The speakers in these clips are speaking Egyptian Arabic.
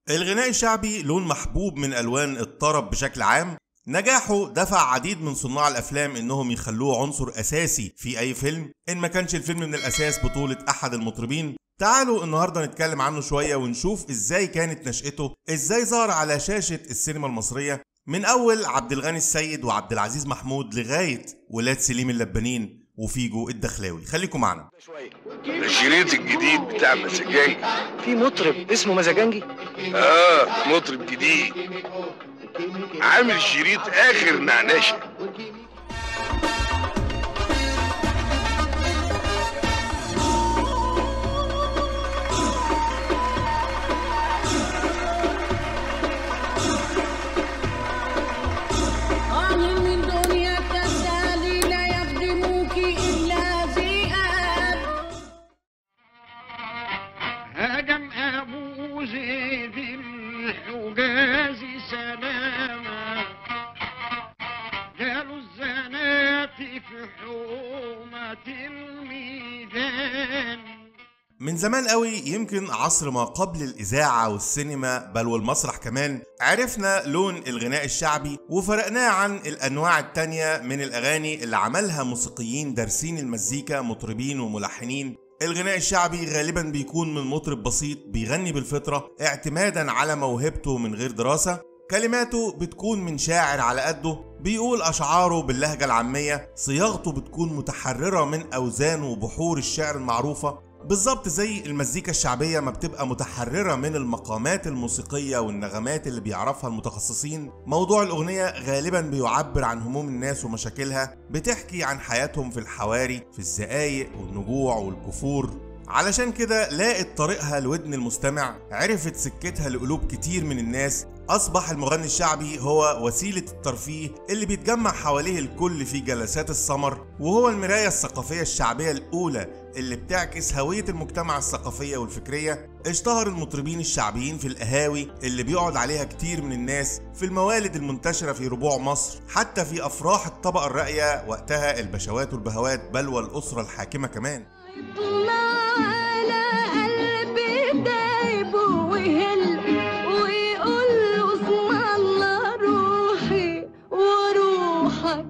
الغناء الشعبي لون محبوب من ألوان الطرب بشكل عام نجاحه دفع عديد من صناع الافلام انهم يخلوه عنصر اساسي في اي فيلم ان ما كانش الفيلم من الاساس بطولة احد المطربين تعالوا النهارده نتكلم عنه شوية ونشوف ازاي كانت نشأته ازاي ظهر على شاشة السينما المصرية من اول عبد الغني السيد وعبد العزيز محمود لغاية ولاد سليم اللبانين وفيجو الدخلاوي خليكم معنا الشريط الجديد بتاع مزاجنجي في مطرب اسمه مزاجنجي اه مطرب جديد عامل شريط اخر نعناشه آه من دنيا تسالي لا يخدموك إلا ذئاب هجم أبو زيد الحجاز سلاما جالوا الزناتي في حومة الميدان من زمان قوي يمكن عصر ما قبل الإذاعة والسينما بل والمسرح كمان عرفنا لون الغناء الشعبي وفرقناه عن الأنواع التانية من الأغاني اللي عملها موسيقيين دارسين المزيكا مطربين وملحنين الغناء الشعبي غالبا بيكون من مطرب بسيط بيغني بالفطرة اعتمادا على موهبته من غير دراسة كلماته بتكون من شاعر على قده بيقول أشعاره باللهجة العامية صياغته بتكون متحررة من أوزان وبحور الشعر المعروفة بالظبط زي المزيكا الشعبية ما بتبقى متحررة من المقامات الموسيقية والنغمات اللي بيعرفها المتخصصين موضوع الأغنية غالبا بيعبر عن هموم الناس ومشاكلها بتحكي عن حياتهم في الحواري في الزقايق والنجوع والكفور علشان كده لاقت طريقها لودن المستمع عرفت سكتها لقلوب كتير من الناس أصبح المغني الشعبي هو وسيلة الترفيه اللي بيتجمع حواليه الكل في جلسات السمر وهو المراية الثقافية الشعبية الأولى اللي بتعكس هوية المجتمع الثقافية والفكرية اشتهر المطربين الشعبيين في القهاوي اللي بيقعد عليها كتير من الناس في الموالد المنتشرة في ربوع مصر حتى في أفراح الطبقة الراقية وقتها البشوات والبهوات بل والأسرة الحاكمة كمان يطلع على قلبي دايب ويهل ويقول له اسم الله روحي وروحك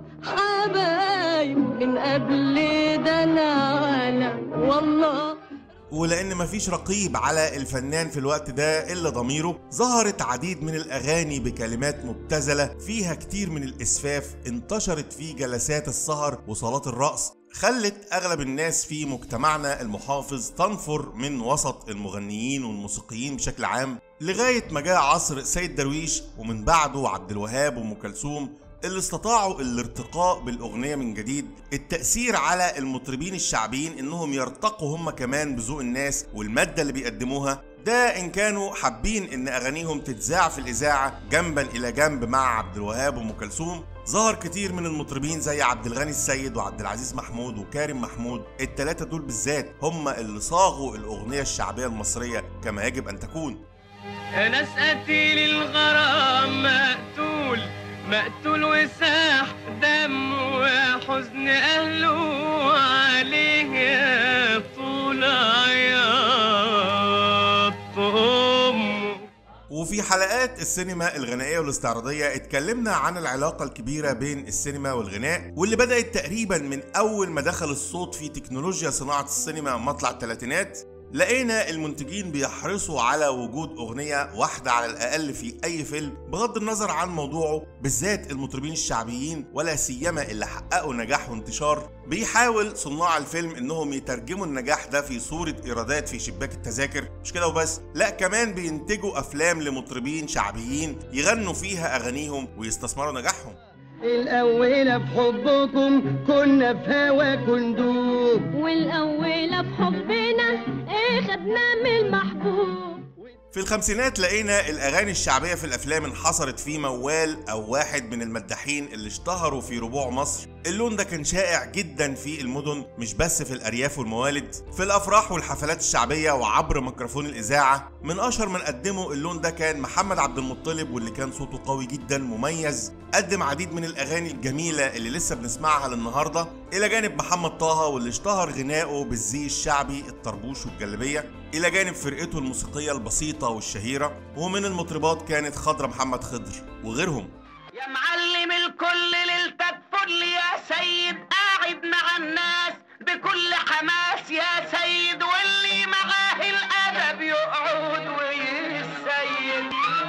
حبايب من قبل ده انا عالم والله ولان مفيش رقيب على الفنان في الوقت ده الا ضميره ظهرت عديد من الاغاني بكلمات مبتذله فيها كتير من الاسفاف انتشرت في جلسات السهر وصالات الرقص خلت اغلب الناس في مجتمعنا المحافظ تنفر من وسط المغنيين والموسيقيين بشكل عام لغايه ما جاء عصر سيد درويش ومن بعده عبد الوهاب وام كلثوم اللي استطاعوا الارتقاء بالأغنية من جديد التأثير على المطربين الشعبيين إنهم يرتقوا هم كمان بذوق الناس والمادة اللي بيقدموها ده إن كانوا حابين إن أغانيهم تتذاع في الإذاعة جنبا إلى جنب مع عبد الوهاب وأم كلثوم ظهر كتير من المطربين زي عبد الغني السيد وعبد العزيز محمود وكارم محمود التلاتة دول بالذات هم اللي صاغوا الأغنية الشعبية المصرية كما يجب أن تكون ناس قتيل الغرام مقتول مقتول وساح دم وحزن أهله عليه طول عياط أمه وفي حلقات السينما الغنائية والاستعراضية اتكلمنا عن العلاقة الكبيرة بين السينما والغناء واللي بدأت تقريبا من أول ما دخل الصوت في تكنولوجيا صناعة السينما مطلع الثلاثينات لقينا المنتجين بيحرصوا على وجود أغنية واحدة على الأقل في أي فيلم بغض النظر عن موضوعه بالذات المطربين الشعبيين ولا سيما اللي حققوا نجاح وانتشار بيحاول صناع الفيلم إنهم يترجموا النجاح ده في صورة إيرادات في شباك التذاكر مش كده وبس لا كمان بينتجوا أفلام لمطربين شعبيين يغنوا فيها أغانيهم ويستثمروا نجاحهم الأولى بحبكم كنا في هواكم ندوب والأولى في حبنا ايه خدنا من المحبوب في الخمسينات لقينا الأغاني الشعبية في الأفلام انحصرت في موال أو واحد من المداحين اللي اشتهروا في ربوع مصر اللون ده كان شائع جدا في المدن مش بس في الارياف والموالد في الافراح والحفلات الشعبيه وعبر ميكروفون الاذاعه من اشهر من قدموا اللون ده كان محمد عبد المطلب واللي كان صوته قوي جدا مميز قدم عديد من الاغاني الجميله اللي لسه بنسمعها للنهارده الى جانب محمد طه واللي اشتهر غنائه بالزي الشعبي الطربوش والجلابيه الى جانب فرقته الموسيقيه البسيطه والشهيره ومن المطربات كانت خضره محمد خضر وغيرهم يا معلم الكل ليلتك فل يا سيد قاعد مع الناس بكل حماس يا سيد واللي معاه الادب يقعد ويسيد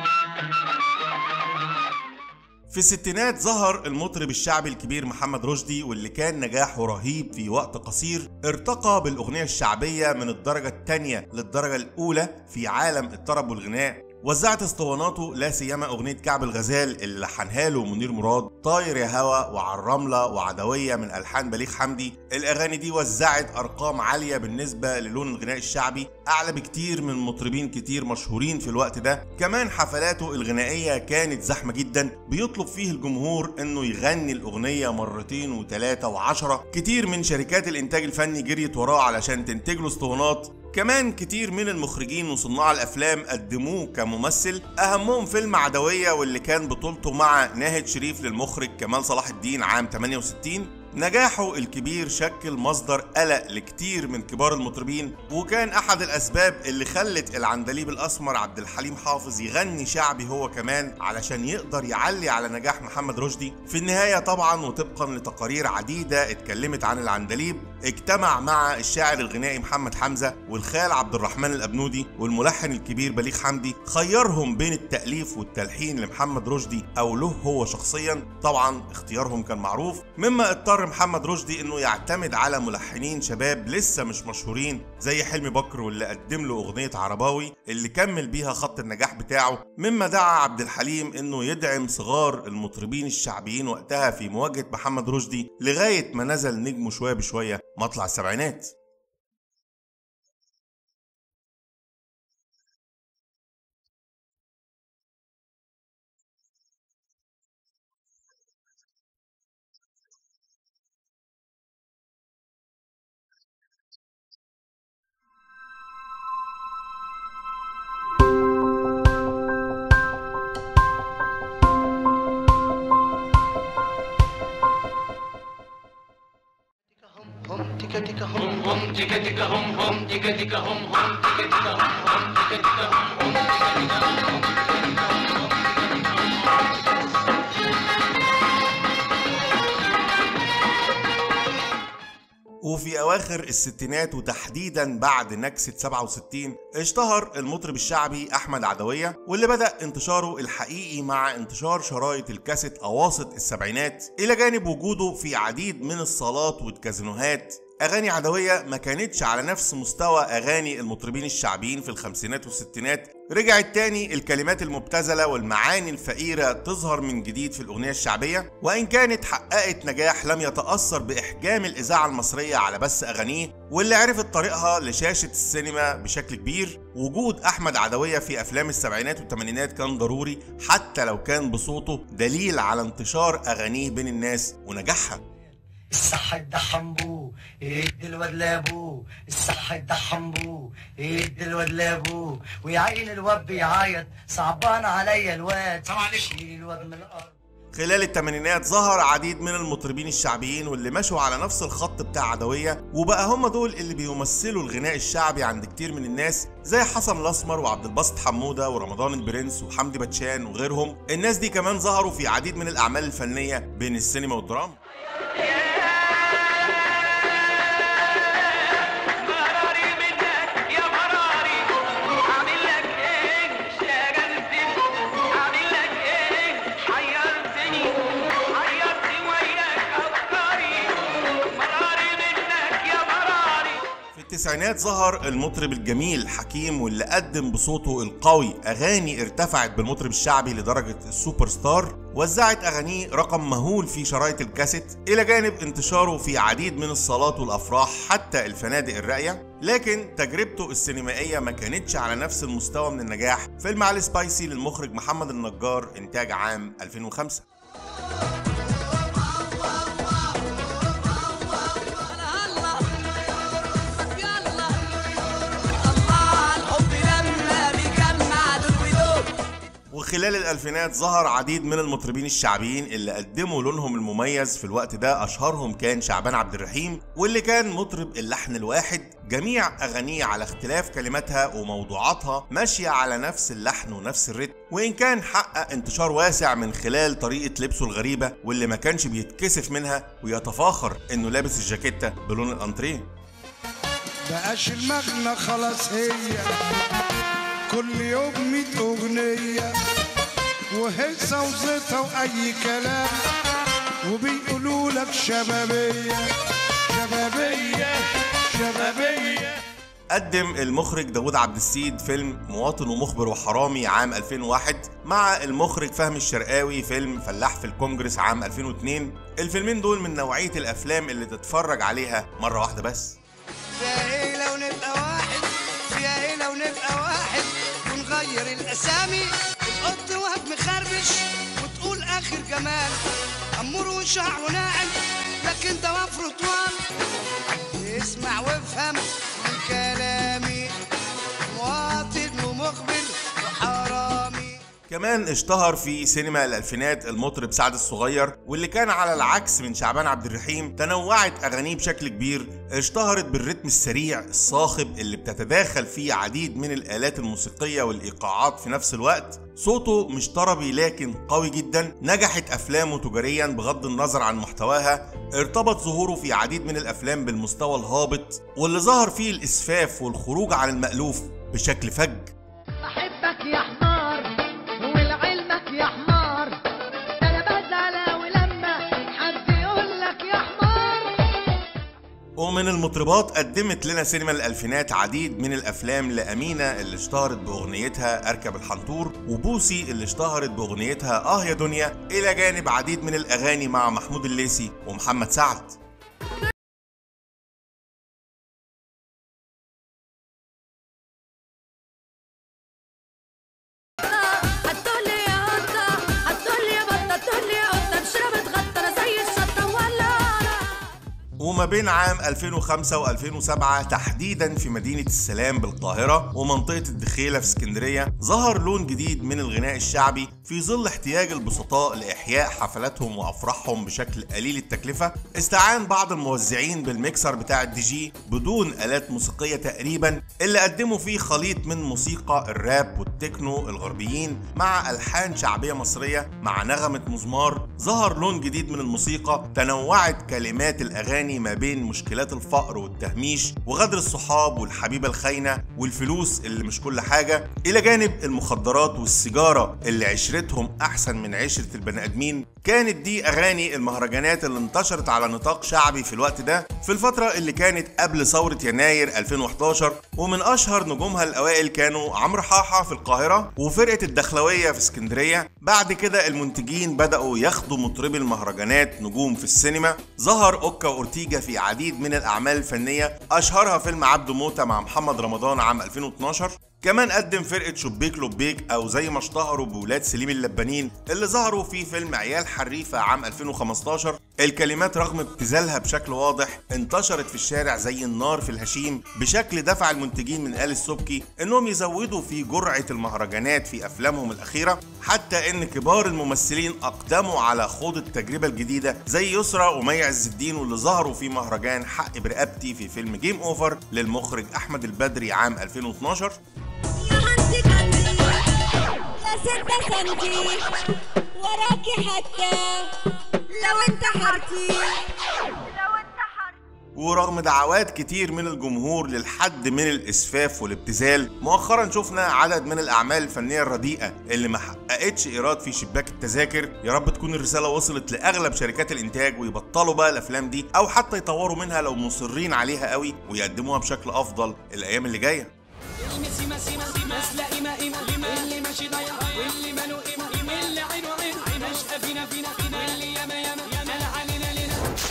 في الستينات ظهر المطرب الشعبي الكبير محمد رشدي واللي كان نجاحه رهيب في وقت قصير ارتقى بالأغنية الشعبية من الدرجة الثانية للدرجة الأولى في عالم الطرب والغناء وزعت اسطواناته لا سيما اغنيه كعب الغزال اللي لحنها له منير مراد طاير يا هوا وعلى الرمله وعدويه من الحان بليغ حمدي الاغاني دي وزعت ارقام عاليه بالنسبه للون الغناء الشعبي اعلى بكتير من مطربين كتير مشهورين في الوقت ده كمان حفلاته الغنائيه كانت زحمه جدا بيطلب فيه الجمهور انه يغني الاغنيه مرتين وثلاثه وعشرة كتير من شركات الانتاج الفني جريت وراه علشان تنتج له اسطوانات كمان كتير من المخرجين وصناع الافلام قدموه كممثل اهمهم فيلم عدويه واللي كان بطولته مع ناهد شريف للمخرج كمال صلاح الدين عام 68 نجاحه الكبير شكل مصدر قلق لكتير من كبار المطربين وكان احد الاسباب اللي خلت العندليب الاسمر عبد الحليم حافظ يغني شعبي هو كمان علشان يقدر يعلي على نجاح محمد رشدي في النهايه طبعا وطبقا لتقارير عديده اتكلمت عن العندليب اجتمع مع الشاعر الغنائي محمد حمزه والخال عبد الرحمن الابنودي والملحن الكبير بليغ حمدي خيرهم بين التاليف والتلحين لمحمد رشدي او له هو شخصيا طبعا اختيارهم كان معروف مما اضطر محمد رشدي انه يعتمد على ملحنين شباب لسه مش مشهورين زي حلمي بكر واللي قدم له اغنيه عرباوي اللي كمل بيها خط النجاح بتاعه مما دعا عبد الحليم انه يدعم صغار المطربين الشعبيين وقتها في مواجهه محمد رشدي لغايه ما نزل نجمه شويه بشويه مطلع السبعينات هم تيكا تيكا هم هم تيكا تيكا هم هم تيكا تيكا هم هم تيكا تيكا هم هم تيكا تيكا هم هم تيكا تيكا هم هم وفي أواخر الستينات وتحديدا بعد نكسة 67 اشتهر المطرب الشعبي أحمد عدوية واللي بدأ انتشاره الحقيقي مع انتشار شرايط الكاسيت أواسط السبعينات إلى جانب وجوده في عديد من الصالات والكازينوهات أغاني عدوية ما كانتش على نفس مستوى أغاني المطربين الشعبيين في الخمسينات والستينات رجعت تاني الكلمات المبتذلة والمعاني الفقيرة تظهر من جديد في الأغنية الشعبية وإن كانت حققت نجاح لم يتأثر بإحجام الإذاعة المصرية على بث أغانيه واللي عرفت طريقها لشاشة السينما بشكل كبير وجود أحمد عدوية في أفلام السبعينات والثمانينات كان ضروري حتى لو كان بصوته دليل على انتشار أغانيه بين الناس ونجاحها الصح ده حنبو يدي الواد لابوه الصح ده حنبو يدي الواد لابوه ويا عين الواد بيعيط صعبان عليا الواد شيل الواد من الارض خلال الثمانينات ظهر عديد من المطربين الشعبيين واللي مشوا على نفس الخط بتاع عدوية وبقى هم دول اللي بيمثلوا الغناء الشعبي عند كتير من الناس زي حسن الاسمر وعبد الباسط حمودة ورمضان البرنس وحمدي باتشان وغيرهم الناس دي كمان ظهروا في عديد من الاعمال الفنية بين السينما والدراما مراري منك يا مراري عامل لك ايه شغلتني عامل لك ايه حيرتني حيرتني وياك افكاري مراري منك يا مراري في التسعينات ظهر المطرب الجميل حكيم واللي قدم بصوته القوي اغاني ارتفعت بالمطرب الشعبي لدرجه السوبر ستار وزعت اغانيه رقم مهول في شرايط الكاسيت الى جانب انتشاره في عديد من الصالات والافراح حتى الفنادق الراقيه لكن تجربته السينمائيه ما كانتش على نفس المستوى من النجاح فيلم علي سبايسي للمخرج محمد النجار انتاج عام 2005 وخلال الألفينات ظهر عديد من المطربين الشعبيين اللي قدموا لونهم المميز في الوقت ده أشهرهم كان شعبان عبد الرحيم واللي كان مطرب اللحن الواحد جميع أغانيه على اختلاف كلماتها وموضوعاتها ماشية على نفس اللحن ونفس الريتم وإن كان حقق انتشار واسع من خلال طريقة لبسه الغريبة واللي ما كانش بيتكسف منها ويتفاخر إنه لابس الجاكيتة بلون الأنتريه بقاش المغنى خلاص هي كل يوم ميت أغنية وهيصة وزيطة وأي كلام وبيقولوا لك شبابية شبابية شبابية قدم المخرج داوود عبد السيد فيلم مواطن ومخبر وحرامي عام 2001 مع المخرج فهمي الشرقاوي فيلم فلاح في الكونجرس عام 2002 الفيلمين دول من نوعية الأفلام اللي تتفرج عليها مرة واحدة بس فيها ايه لو نبقى واحد فيها ايه لو نبقى واحد ونغير الاسامي القط وهب مخربش وتقول اخر جمال امور وشع وناعم لكن ده وفر طوال اسمع وافهم من كلامي مواطن ومخبر وحرامي كمان اشتهر في سينما الألفينات المطرب سعد الصغير واللي كان على العكس من شعبان عبد الرحيم تنوعت أغانيه بشكل كبير اشتهرت بالرتم السريع الصاخب اللي بتتداخل فيه عديد من الآلات الموسيقية والإيقاعات في نفس الوقت صوته مش طربي لكن قوي جدا نجحت أفلامه تجاريا بغض النظر عن محتواها ارتبط ظهوره في عديد من الأفلام بالمستوى الهابط واللي ظهر فيه الإسفاف والخروج عن المألوف بشكل فج بحبك يا حمار ولعلمك يا حمار ده انا بزعل ولما حد يقول لك يا حمار ومن المطربات قدمت لنا سينما الألفينات عديد من الأفلام لأمينة اللي اشتهرت بأغنيتها أركب الحنطور وبوسي اللي اشتهرت بأغنيتها آه يا دنيا إلى جانب عديد من الأغاني مع محمود الليثي ومحمد سعد هتقولي يا قطة هتقولي يا بطة هتقولي يا قطة تشرب تغطى زي الشطة ولا وما بين عام 2005 و2007 تحديدا في مدينة السلام بالقاهرة ومنطقة الدخيلة في اسكندرية ظهر لون جديد من الغناء الشعبي في ظل احتياج البسطاء لإحياء حفلاتهم وأفراحهم بشكل قليل التكلفة استعان بعض الموزعين بالميكسر بتاع الدي جي بدون آلات موسيقية تقريبا اللي قدموا فيه خليط من موسيقى الراب والتكنو الغربيين مع ألحان شعبية مصرية مع نغمة مزمار ظهر لون جديد من الموسيقى تنوعت كلمات الأغاني ما بين مشكلات الفقر والتهميش وغدر الصحاب والحبيبة الخاينة والفلوس اللي مش كل حاجة إلى جانب المخدرات والسيجارة اللي عشرتهم أحسن من عشرة البني آدمين كانت دي أغاني المهرجانات اللي انتشرت على نطاق شعبي في الوقت ده في الفترة اللي كانت قبل ثورة يناير 2011 ومن أشهر نجومها الأوائل كانوا عمرو حاحة في القاهرة وفرقة الدخلوية في اسكندرية بعد كده المنتجين بدأوا ياخدوا مطربي المهرجانات نجوم في السينما ظهر أوكا وأورتيجا في عديد من الأعمال الفنية أشهرها فيلم عبده موتة مع محمد رمضان عام 2012 كمان قدم فرقة شبيك لبيك أو زي ما اشتهروا بولاد سليم اللبانين اللي ظهروا في فيلم عيال حريفة عام 2015 الكلمات رغم ابتذالها بشكل واضح انتشرت في الشارع زي النار في الهشيم بشكل دفع المنتجين من آل السبكي انهم يزودوا في جرعة المهرجانات في افلامهم الاخيرة حتى ان كبار الممثلين اقدموا على خوض التجربة الجديدة زي يسرى ومي عز الدين واللي ظهروا في مهرجان حق برقبتي في فيلم جيم اوفر للمخرج احمد البدري عام 2012 يا ستة سنتي وراكي حتى لو انت حرتي لو انت حرتي ورغم دعوات كتير من الجمهور للحد من الاسفاف والابتذال مؤخرا شفنا عدد من الاعمال الفنيه الرديئه اللي ما حققتش ايراد في شباك التذاكر يا رب تكون الرساله وصلت لاغلب شركات الانتاج ويبطلوا بقى الافلام دي او حتى يطوروا منها لو مصرين عليها قوي ويقدموها بشكل افضل الايام اللي جايه اللي سيما سيما ناس لا قيمة قيمة اللي ماشي ضيع واللي ماله قيمة اللي عينه عين نشأة فينا فينا واللي ياما ياما قال علينا لنا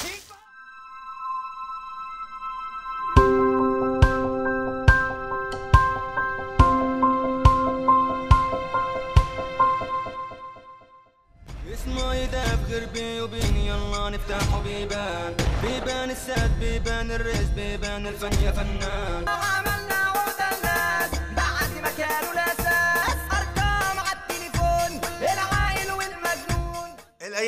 اسمه يداب غربي وبيني يلا نفتح بيبان بيبان السد بيبان الرزق بيبان الفن يا فنان عملنا وعد الناس بعد ما كانوا الاساس ارقام على التليفون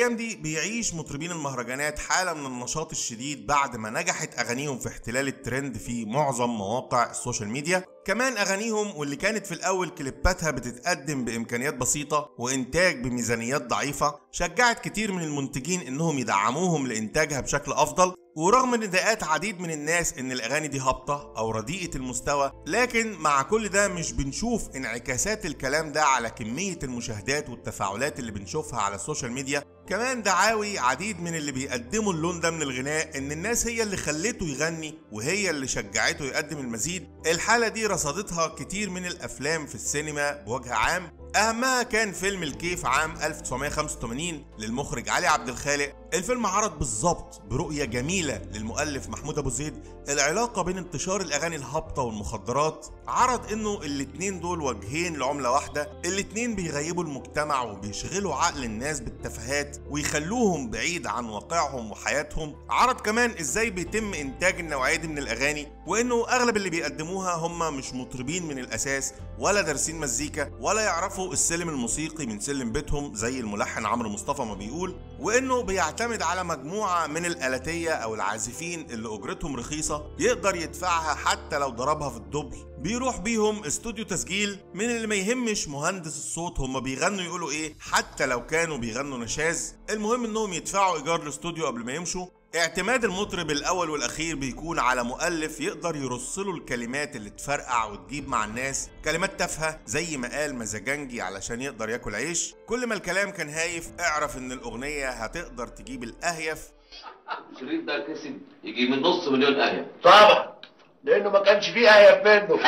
الايام دي بيعيش مطربين المهرجانات حاله من النشاط الشديد بعد ما نجحت اغانيهم في احتلال الترند في معظم مواقع السوشيال ميديا كمان اغانيهم واللي كانت في الاول كليباتها بتتقدم بامكانيات بسيطه وانتاج بميزانيات ضعيفه شجعت كتير من المنتجين انهم يدعموهم لانتاجها بشكل افضل ورغم نداءات عديد من الناس ان الاغاني دي هابطه او رديئه المستوى لكن مع كل ده مش بنشوف انعكاسات الكلام ده على كميه المشاهدات والتفاعلات اللي بنشوفها على السوشيال ميديا كمان دعاوي عديد من اللي بيقدموا اللون ده من الغناء ان الناس هي اللي خلته يغني وهي اللي شجعته يقدم المزيد الحالة دي رصدتها كتير من الافلام في السينما بوجه عام اهمها كان فيلم الكيف عام 1985 للمخرج علي عبد الخالق الفيلم عرض بالظبط برؤية جميلة للمؤلف محمود ابو زيد العلاقة بين انتشار الاغاني الهابطة والمخدرات عرض انه الاتنين دول وجهين لعملة واحدة الاتنين بيغيبوا المجتمع وبيشغلوا عقل الناس بالتفاهات ويخلوهم بعيد عن واقعهم وحياتهم عرض كمان ازاي بيتم انتاج النوعية دي من الاغاني وانه اغلب اللي بيقدموها هم مش مطربين من الاساس ولا دارسين مزيكا ولا يعرفوا السلم الموسيقي من سلم بيتهم زي الملحن عمرو مصطفى ما بيقول وانه بيعتمد على مجموعة من الالاتية او العازفين اللي اجرتهم رخيصة يقدر يدفعها حتى لو ضربها في الدبل بيروح بيهم استوديو تسجيل من اللي ما يهمش مهندس الصوت هم بيغنوا يقولوا ايه حتى لو كانوا بيغنوا نشاز المهم انهم يدفعوا ايجار الاستوديو قبل ما يمشوا اعتماد المطرب الاول والاخير بيكون على مؤلف يقدر يرصله الكلمات اللي تفرقع وتجيب مع الناس كلمات تافهه زي ما قال مزاجنجي علشان يقدر ياكل عيش كل ما الكلام كان هايف اعرف ان الاغنيه هتقدر تجيب الاهيف الشريط ده كسب يجي من نص مليون اهيف طبعا لانه ما كانش فيه اهيف منه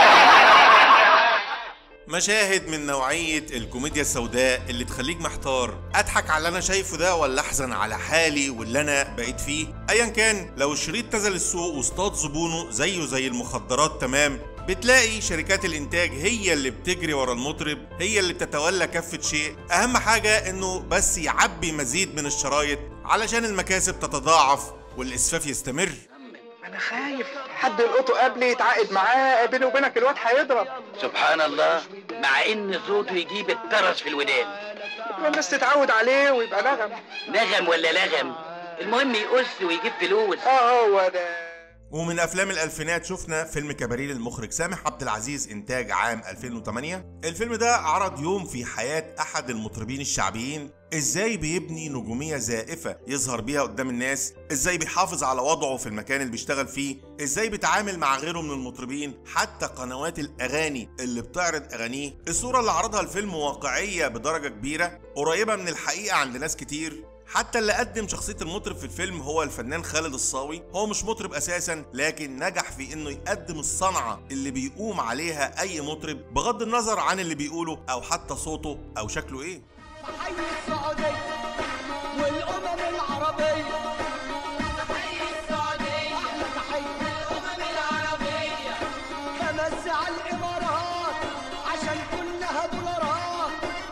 مشاهد من نوعية الكوميديا السوداء اللي تخليك محتار أضحك على اللي أنا شايفه ده ولا أحزن على حالي واللي أنا بقيت فيه أيا كان لو الشريط نزل السوق واصطاد زبونه زيه زي المخدرات تمام بتلاقي شركات الإنتاج هي اللي بتجري ورا المطرب هي اللي بتتولى كافة شيء أهم حاجة إنه بس يعبي مزيد من الشرايط علشان المكاسب تتضاعف والإسفاف يستمر انا خايف حد يلقطه قبلي يتعاقد معاه بيني وبينك الواد هيضرب سبحان الله مع ان صوته يجيب الترس في الودان والناس تتعود عليه ويبقى نغم نغم ولا لغم المهم يقص ويجيب فلوس اه هو ده ومن افلام الالفينات شفنا فيلم كباريه للمخرج سامح عبد العزيز انتاج عام 2008 الفيلم ده عرض يوم في حياه احد المطربين الشعبيين ازاي بيبني نجوميه زائفه يظهر بيها قدام الناس ازاي بيحافظ على وضعه في المكان اللي بيشتغل فيه ازاي بيتعامل مع غيره من المطربين حتى قنوات الاغاني اللي بتعرض اغانيه الصوره اللي عرضها الفيلم واقعيه بدرجه كبيره قريبه من الحقيقه عند ناس كتير حتى اللي قدم شخصية المطرب في الفيلم هو الفنان خالد الصاوي هو مش مطرب أساسا لكن نجح في إنه يقدم الصنعة اللي بيقوم عليها أي مطرب بغض النظر عن اللي بيقوله أو حتى صوته أو شكله إيه حي السعودية والأمم العربية تحية السعودية تحية الأمم العربية بمسي على الإمارات عشان كلها دولارات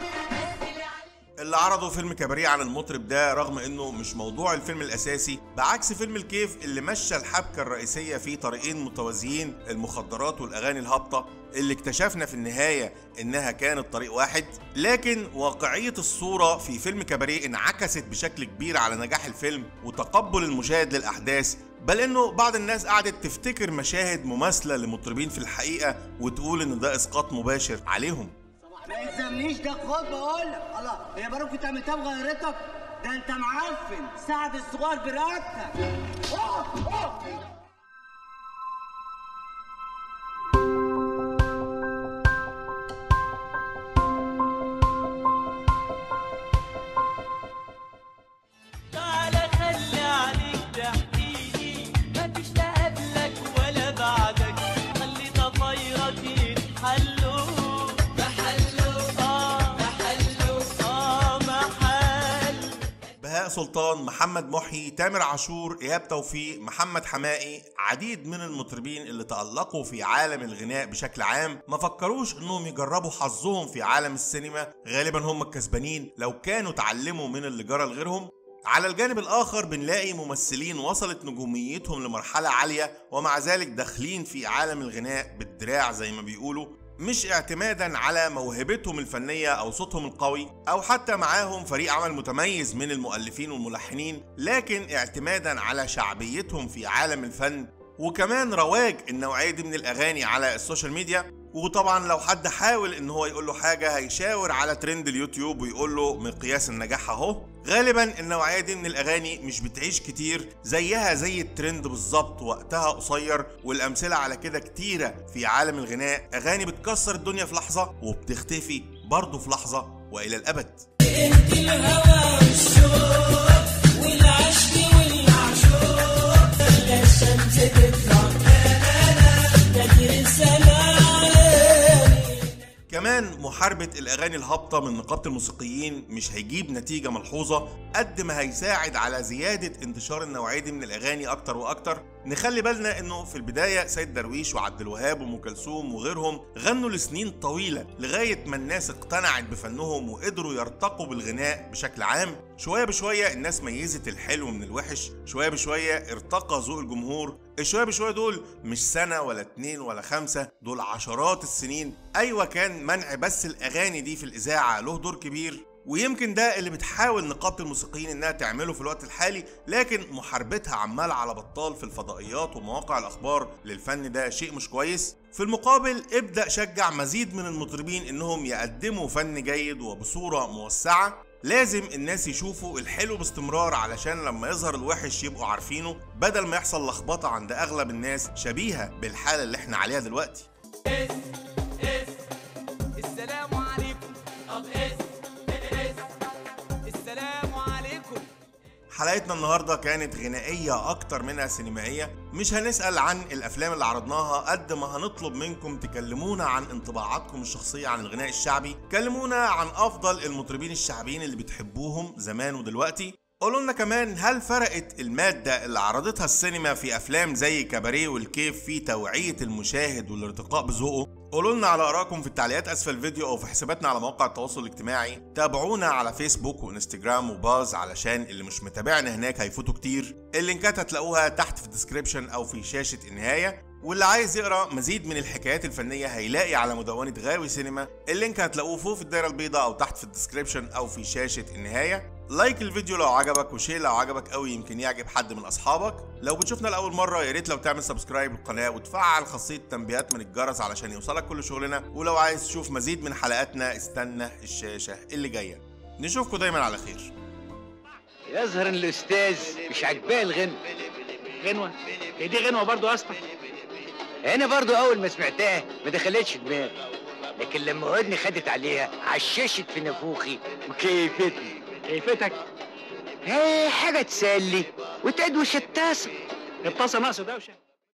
اللي عرضوا فيلم كباريه عن المطرب ده رغم انه مش موضوع الفيلم الاساسي بعكس فيلم الكيف اللي مشى الحبكه الرئيسيه في طريقين متوازيين المخدرات والاغاني الهابطه اللي اكتشفنا في النهايه انها كانت طريق واحد لكن واقعيه الصوره في فيلم كباريه انعكست بشكل كبير على نجاح الفيلم وتقبل المشاهد للاحداث بل انه بعض الناس قعدت تفتكر مشاهد مماثله لمطربين في الحقيقه وتقول ان ده اسقاط مباشر عليهم ما يلزمنيش ده خد بقول لك الله هي باروك انت عملتها بغيرتك ده انت معفن ساعد الصغير برقبتك أوه، أوه. تعالى خلي عليك تحكيلي ما فيش لا قبلك ولا بعدك خلي ضفايرك يتحلوا محلوا اه محلوا اه محل بهاء سلطان محمد محي تامر عاشور ايهاب توفيق محمد حمائي عديد من المطربين اللي تألقوا في عالم الغناء بشكل عام ما فكروش انهم يجربوا حظهم في عالم السينما غالبا هم الكسبانين لو كانوا اتعلموا من اللي جرى لغيرهم على الجانب الآخر بنلاقي ممثلين وصلت نجوميتهم لمرحلة عالية ومع ذلك داخلين في عالم الغناء بالدراع زي ما بيقولوا مش اعتمادا على موهبتهم الفنية أو صوتهم القوي أو حتى معاهم فريق عمل متميز من المؤلفين والملحنين لكن اعتمادا على شعبيتهم في عالم الفن وكمان رواج النوعية دي من الأغاني على السوشيال ميديا وطبعا لو حد حاول ان هو يقول له حاجه هيشاور على ترند اليوتيوب ويقول له مقياس النجاح اهو غالبا النوعيه دي من الاغاني مش بتعيش كتير زيها زي الترند بالظبط وقتها قصير والامثله على كده كتيره في عالم الغناء اغاني بتكسر الدنيا في لحظه وبتختفي برضه في لحظه والى الابد انت الهوى والشوق والعشق والعشوق خلى الشمس تطلع بدر السلام كمان محاربة الأغاني الهابطة من نقابة الموسيقيين مش هيجيب نتيجة ملحوظة قد ما هيساعد على زيادة انتشار النوعية دي من الأغاني أكتر وأكتر نخلي بالنا إنه في البداية سيد درويش وعبد الوهاب وأم كلثوم وغيرهم غنوا لسنين طويلة لغاية ما الناس اقتنعت بفنهم وقدروا يرتقوا بالغناء بشكل عام شوية بشوية الناس ميزت الحلو من الوحش شوية بشوية ارتقى ذوق الجمهور الشوية بشوية دول مش سنة ولا اتنين ولا خمسة دول عشرات السنين أيوة كان منع بس الأغاني دي في الإذاعة له دور كبير ويمكن ده اللي بتحاول نقابة الموسيقيين انها تعمله في الوقت الحالي لكن محاربتها عمال على بطال في الفضائيات ومواقع الاخبار للفن ده شيء مش كويس في المقابل ابدأ شجع مزيد من المطربين انهم يقدموا فن جيد وبصورة موسعة لازم الناس يشوفوا الحلو باستمرار علشان لما يظهر الوحش يبقوا عارفينه بدل ما يحصل لخبطة عند اغلب الناس شبيهة بالحالة اللي احنا عليها دلوقتي السلام عليكم طب اس اس السلام عليكم حلقتنا النهارده كانت غنائيه اكتر منها سينمائيه مش هنسال عن الافلام اللي عرضناها قد ما هنطلب منكم تكلمونا عن انطباعاتكم الشخصيه عن الغناء الشعبي كلمونا عن افضل المطربين الشعبيين اللي بتحبوهم زمان ودلوقتي قولوا لنا كمان هل فرقت المادة اللي عرضتها السينما في أفلام زي كباريه والكيف في توعية المشاهد والارتقاء بذوقه؟ قولوا لنا على آرائكم في التعليقات أسفل الفيديو أو في حساباتنا على مواقع التواصل الاجتماعي تابعونا على فيسبوك وانستجرام وباز علشان اللي مش متابعنا هناك هيفوتوا كتير اللينكات هتلاقوها تحت في الديسكريبشن أو في شاشة النهاية واللي عايز يقرا مزيد من الحكايات الفنيه هيلاقي على مدونه غاوي سينما اللينك هتلاقوه فوق في الدايره البيضاء او تحت في الديسكريبشن او في شاشه النهايه لايك الفيديو لو عجبك وشير لو عجبك قوي يمكن يعجب حد من اصحابك لو بتشوفنا لاول مره يا ريت لو تعمل سبسكرايب للقناه وتفعل خاصيه التنبيهات من الجرس علشان يوصلك كل شغلنا ولو عايز تشوف مزيد من حلقاتنا استنى الشاشه اللي جايه نشوفكم دايما على خير يظهر ان الاستاذ مش عاجباه الغنوه غنوه هي دي غنوه برضو يا اسطى انا برضو اول ما سمعتها ما دخلتش دماغي لكن لما ودني خدت عليها عششت في نافوخي وكيفتني كيفتك هي حاجه تسلي وتدوش الطاسه الطاسه ناقصه دوشه